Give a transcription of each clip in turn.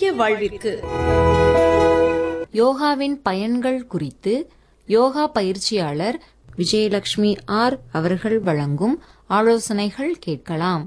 ஆரோக்கிய வாழ்விற்கு யோகாவின் பயன்கள் குறித்து யோகா பயிற்சியாளர் விஜயலட்சுமி ஆர் அவர்கள் வழங்கும் ஆலோசனைகள் கேட்கலாம்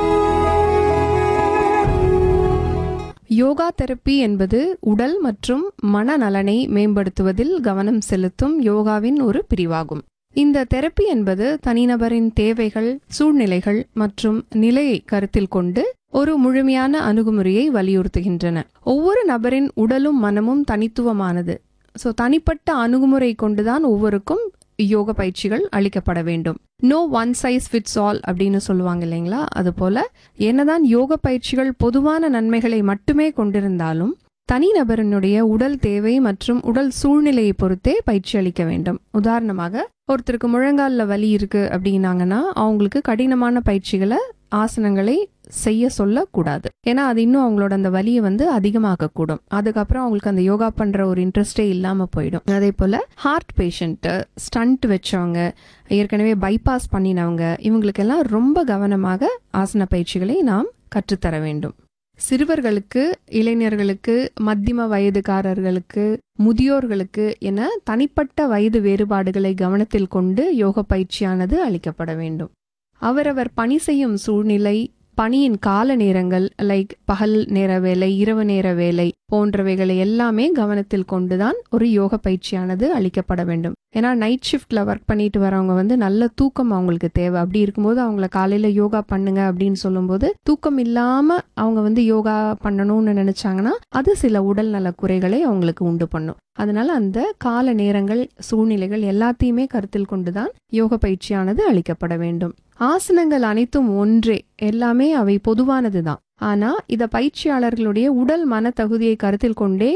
யோகா தெரப்பி என்பது உடல் மற்றும் மனநலனை மேம்படுத்துவதில் கவனம் செலுத்தும் யோகாவின் ஒரு பிரிவாகும் இந்த தெரப்பி என்பது தனிநபரின் தேவைகள் சூழ்நிலைகள் மற்றும் நிலையை கருத்தில் கொண்டு ஒரு முழுமையான அணுகுமுறையை வலியுறுத்துகின்றன ஒவ்வொரு நபரின் உடலும் மனமும் தனித்துவமானது ஸோ தனிப்பட்ட அணுகுமுறை கொண்டுதான் ஒவ்வொருக்கும் யோக பயிற்சிகள் அளிக்கப்பட வேண்டும் no one size fits all அப்படின்னு சொல்லுவாங்க இல்லைங்களா அதுபோல என்னதான் யோக பயிற்சிகள் பொதுவான நன்மைகளை மட்டுமே கொண்டிருந்தாலும் தனிநபரினுடைய உடல் தேவை மற்றும் உடல் சூழ்நிலையை பொறுத்தே பயிற்சி அளிக்க வேண்டும் உதாரணமாக ஒருத்தருக்கு முழங்கால்ல வலி இருக்கு அப்படின்னாங்கன்னா அவங்களுக்கு கடினமான பயிற்சிகளை ஆசனங்களை செய்ய சொல்லக்கூடாது ஏன்னா அது இன்னும் அவங்களோட அந்த வலியை வந்து அதிகமாக்க கூடும் அதுக்கப்புறம் அவங்களுக்கு அந்த யோகா பண்ற ஒரு இன்ட்ரெஸ்டே இல்லாம போயிடும் அதே போல ஹார்ட் பேஷண்ட் ஸ்டண்ட் வச்சவங்க ஏற்கனவே பைபாஸ் பண்ணினவங்க இவங்களுக்கெல்லாம் ரொம்ப கவனமாக ஆசன பயிற்சிகளை நாம் கற்றுத்தர வேண்டும் சிறுவர்களுக்கு இளைஞர்களுக்கு மத்தியம வயதுக்காரர்களுக்கு முதியோர்களுக்கு என தனிப்பட்ட வயது வேறுபாடுகளை கவனத்தில் கொண்டு யோக பயிற்சியானது அளிக்கப்பட வேண்டும் அவரவர் பணி செய்யும் சூழ்நிலை பணியின் கால நேரங்கள் லைக் பகல் நேர வேலை இரவு நேர வேலை போன்றவைகளை எல்லாமே கவனத்தில் கொண்டுதான் ஒரு யோக பயிற்சியானது அளிக்கப்பட வேண்டும் ஏன்னா நைட் ஷிஃப்ட்ல ஒர்க் பண்ணிட்டு வரவங்க வந்து நல்ல தூக்கம் அவங்களுக்கு தேவை அப்படி இருக்கும்போது அவங்கள காலையில யோகா பண்ணுங்க அப்படின்னு சொல்லும்போது தூக்கம் இல்லாம அவங்க வந்து யோகா பண்ணணும்னு நினைச்சாங்கன்னா அது சில உடல் நல குறைகளை அவங்களுக்கு உண்டு பண்ணும் அதனால அந்த கால நேரங்கள் சூழ்நிலைகள் எல்லாத்தையுமே கருத்தில் கொண்டுதான் யோக பயிற்சியானது அளிக்கப்பட வேண்டும் ஆசனங்கள் அனைத்தும் ஒன்றே எல்லாமே அவை பொதுவானதுதான் ஆனா இத பயிற்சியாளர்களுடைய உடல் மன தகுதியை கருத்தில் கொண்டே